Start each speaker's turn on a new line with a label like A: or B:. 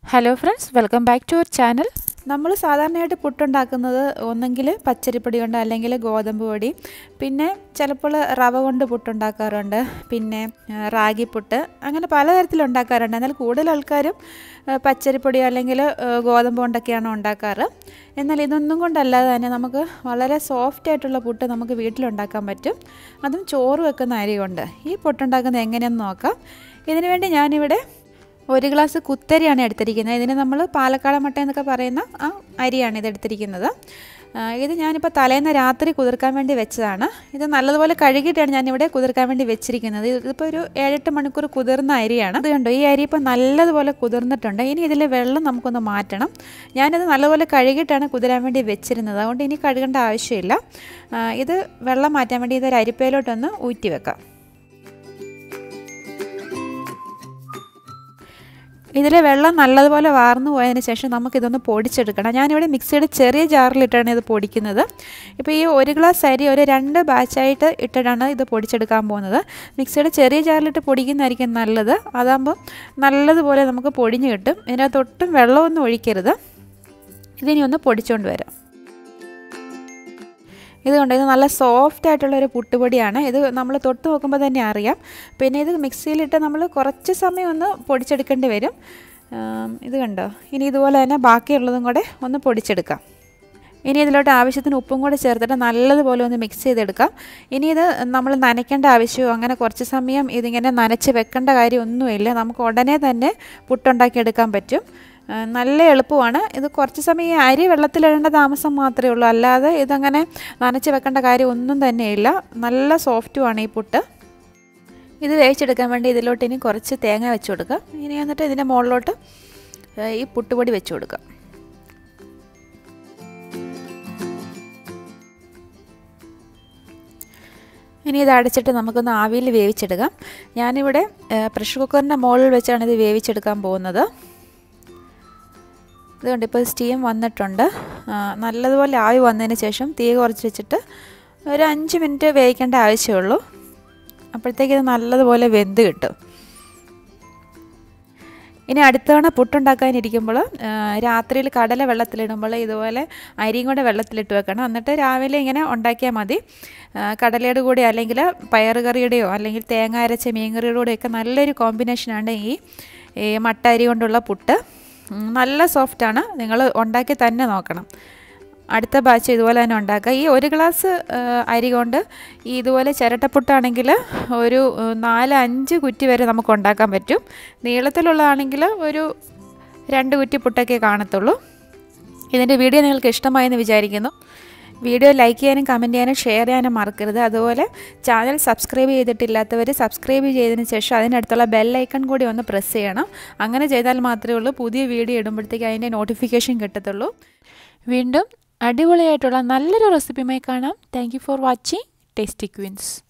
A: hello friends welcome back to our channel നമ്മൾ സാധാരണയായിട്ട് പുട്ടുണ്ടാക്കുന്നത് ഒന്നെങ്കിൽ പച്ചരിപ്പൊടി കൊണ്ട് അല്ലെങ്കിൽ ഗോതമ്പ് പൊടി പിന്നെ ചിലപ്പോൾ റവ കൊണ്ട് പുട്ടുണ്ടാക്കാറുണ്ട് പിന്നെ ആ, റാഗി പുട്ട് അങ്ങനെ പലതരത്തിൽ ഉണ്ടാക്കാറുണ്ട് എന്നാൽ കൂടുതൽ ആൾക്കാരും ആ, പച്ചരിപ്പൊടി അല്ലെങ്കിൽ ആ, ഗോതമ്പ് കൊണ്ടൊക്കെയാണ് ഉണ്ടാക്കാറ് എന്നാൽ ഇതൊന്നും കൊണ്ടല്ലാതെ തന്നെ നമുക്ക് വളരെ സോഫ്റ്റ് ആയിട്ടുള്ള പുട്ട് നമുക്ക് വീട്ടിലുണ്ടാക്കാൻ പറ്റും അതും ചോറ് വെക്കുന്ന അരി കൊണ്ട് ഈ പുട്ടുണ്ടാക്കുന്നത് എങ്ങനെയെന്ന് നോക്കാം ഇതിനു വേണ്ടി ഞാനിവിടെ ഒരു ഗ്ലാസ് കുത്തരിയാണ് എടുത്തിരിക്കുന്നത് ഇതിന് നമ്മൾ പാലക്കാട് മട്ട എന്നൊക്കെ പറയുന്ന ആ അരിയാണ് ഇത് എടുത്തിരിക്കുന്നത് ആ, ഇത് ഞാനിപ്പോൾ തലേന്ന് രാത്രി കുതിർക്കാൻ വേണ്ടി വെച്ചതാണ് ഇത് നല്ലതുപോലെ കഴുകിയിട്ടാണ് ഞാനിവിടെ കുതിർക്കാൻ വേണ്ടി വെച്ചിരിക്കുന്നത് ഇത് ഇതിപ്പോൾ ഒരു ഏഴെട്ട് മണിക്കൂർ കുതിർന്ന അരിയാണ് ഇത് കണ്ടോ ഈ അരി ഇപ്പോൾ നല്ലതുപോലെ കുതിർന്നിട്ടുണ്ട് ഇനി ഇതിൽ വെള്ളം നമുക്കൊന്ന് മാറ്റണം ഞാനിത് നല്ലതുപോലെ കഴുകിയിട്ടാണ് കുതിരാൻ വേണ്ടി വെച്ചിരുന്നത് അതുകൊണ്ട് ഇനി കഴുകേണ്ട ആവശ്യമില്ല ആ, ഇത് വെള്ളം മാറ്റാൻ വേണ്ടി ഇതൊരു അരിപ്പയിലോട്ടൊന്ന് ഊറ്റി വെക്കാം ഇതിൽ വെള്ളം നല്ലതുപോലെ വാർന്നു പോയതിന് ശേഷം നമുക്കിതൊന്ന് പൊടിച്ചെടുക്കണം ഞാനിവിടെ മിക്സിയുടെ ചെറിയ ജാറിലിട്ടാണ് ഇത് പൊടിക്കുന്നത് ഇപ്പോൾ ഈ ഒരു ഗ്ലാസ് അരി ഒരു രണ്ട് ബാച്ചായിട്ട് ഇട്ടിട്ടാണ് ഇത് പൊടിച്ചെടുക്കാൻ പോകുന്നത് മിക്സിയുടെ ചെറിയ ജാറിലിട്ട് പൊടിക്കുന്നതായിരിക്കും നല്ലത് അതാകുമ്പോൾ നല്ലതുപോലെ നമുക്ക് പൊടിഞ്ഞ് കിട്ടും ഇതിനകത്ത് ഒട്ടും വെള്ളമൊന്നും ഒഴിക്കരുത് ഇതിനി ഒന്ന് പൊടിച്ചുകൊണ്ട് വരാം ഇതുകൊണ്ട് ഇത് നല്ല സോഫ്റ്റ് ആയിട്ടുള്ള ഒരു പുട്ടുപൊടിയാണ് ഇത് നമ്മൾ തൊട്ട് നോക്കുമ്പോൾ തന്നെ അറിയാം പിന്നെ ഇത് മിക്സിയിലിട്ട് നമ്മൾ കുറച്ച് സമയം ഒന്ന് പൊടിച്ചെടുക്കേണ്ടി വരും ആം, ഇത് കണ്ടോ ഇനി ഇതുപോലെ തന്നെ ബാക്കിയുള്ളതും കൂടെ ഒന്ന് പൊടിച്ചെടുക്കാം ഇനി ഇതിലോട്ട് ആവശ്യത്തിന് ഉപ്പും കൂടെ ചേർത്തിട്ട് നല്ലതുപോലെ ഒന്ന് മിക്സ് ചെയ്തെടുക്കാം ഇനി ഇത് നമ്മൾ നനയ്ക്കേണ്ട ആവശ്യമോ അങ്ങനെ കുറച്ച് സമയം ഇതിങ്ങനെ നനച്ച് വെക്കേണ്ട കാര്യമൊന്നുമില്ല നമുക്ക് ഉടനെ തന്നെ പുട്ടുണ്ടാക്കിയെടുക്കാൻ പറ്റും ആ, നല്ല എളുപ്പമാണ് ഇത് കുറച്ച് സമയം ഈ അരി വെള്ളത്തിലിടേണ്ട താമസം മാത്രമേ ഉള്ളൂ അല്ലാതെ ഇതങ്ങനെ നനച്ച് വെക്കേണ്ട കാര്യം ഒന്നും തന്നെയില്ല നല്ല സോഫ്റ്റുമാണ് ഈ പുട്ട് ഇത് വേവിച്ചെടുക്കാൻ വേണ്ടി ഇതിലോട്ട് ഇനി കുറച്ച് തേങ്ങ വെച്ച് കൊടുക്കാം ഇനി എന്നിട്ട് ഇതിൻ്റെ മുകളിലോട്ട് ഏ, ഈ പുട്ടുപൊടി വെച്ച് കൊടുക്കാം ഇനി ഇത് അടച്ചിട്ട് നമുക്കൊന്ന് ആവിയിൽ വേവിച്ചെടുക്കാം ഞാനിവിടെ പ്രഷർ കുക്കറിൻ്റെ മുകളിൽ വെച്ചാണ് ഇത് വേവിച്ചെടുക്കാൻ പോകുന്നത് ഇതുകൊണ്ട് ഇപ്പോൾ സ്റ്റീം വന്നിട്ടുണ്ട് ആ, നല്ലതുപോലെ ആവി വന്നതിന് ശേഷം തീ കുറച്ച് വെച്ചിട്ട് ഒരു അഞ്ച് മിനിറ്റ് വേവിക്കേണ്ട ആവശ്യമുള്ളൂ അപ്പോഴത്തേക്ക് ഇത് നല്ലതുപോലെ വെന്ത് കിട്ടും ഇനി അടുത്ത തവണ പുട്ടുണ്ടാക്കാനിരിക്കുമ്പോൾ രാത്രിയിൽ കടല വെള്ളത്തിലിടുമ്പോൾ ഇതുപോലെ അരിയും കൂടെ വെള്ളത്തിലിട്ട് വെക്കണം എന്നിട്ട് രാവിലെ ഇങ്ങനെ ഉണ്ടാക്കിയാൽ മതി ആ, കടലയുടെ കൂടെ അല്ലെങ്കിൽ പയറുകറിയുടെയോ അല്ലെങ്കിൽ തേങ്ങ അരച്ച മീൻകറിയുടെ കൂടെയൊക്കെ നല്ലൊരു കോമ്പിനേഷനാണ് ഈ ഈ മട്ട അരി കൊണ്ടുള്ള പുട്ട് ഉം, നല്ല സോഫ്റ്റാണ് നിങ്ങൾ ഉണ്ടാക്കി തന്നെ നോക്കണം അടുത്ത ബാച്ച് ഇതുപോലെ തന്നെ ഉണ്ടാക്കുക ഈ ഒരു ഗ്ലാസ് ആ, അരി കൊണ്ട് ഈ ഇതുപോലെ ചിരട്ടപ്പുട്ടാണെങ്കിൽ ഒരു ആ, നാല് അഞ്ച് കുറ്റി വരെ നമുക്ക് ഉണ്ടാക്കാൻ പറ്റും നീളത്തിലുള്ളതാണെങ്കിൽ ഒരു രണ്ട് കുറ്റി പുട്ടൊക്കെ കാണത്തുള്ളൂ ഇതിൻ്റെ വീഡിയോ നിങ്ങൾക്ക് ഇഷ്ടമായെന്ന് വിചാരിക്കുന്നു വീഡിയോ ലൈക്ക് ചെയ്യാനും കമൻറ്റ് ചെയ്യാനും ഷെയർ ചെയ്യാനും മറക്കരുത് അതുപോലെ ചാനൽ സബ്സ്ക്രൈബ് ചെയ്തിട്ടില്ലാത്തവർ സബ്സ്ക്രൈബ് ചെയ്തതിന് ശേഷം അതിനടുത്തുള്ള ബെൽ ഐക്കൺ കൂടി ഒന്ന് പ്രസ് ചെയ്യണം അങ്ങനെ ചെയ്താൽ മാത്രമേ ഉള്ളൂ പുതിയ വീഡിയോ ഇടുമ്പോഴത്തേക്ക് അതിൻ്റെ നോട്ടിഫിക്കേഷൻ കിട്ടത്തുള്ളൂ വീണ്ടും അടിപൊളിയായിട്ടുള്ള നല്ലൊരു റെസിപ്പിയുമായി കാണാം thank you for watching tasty Queen's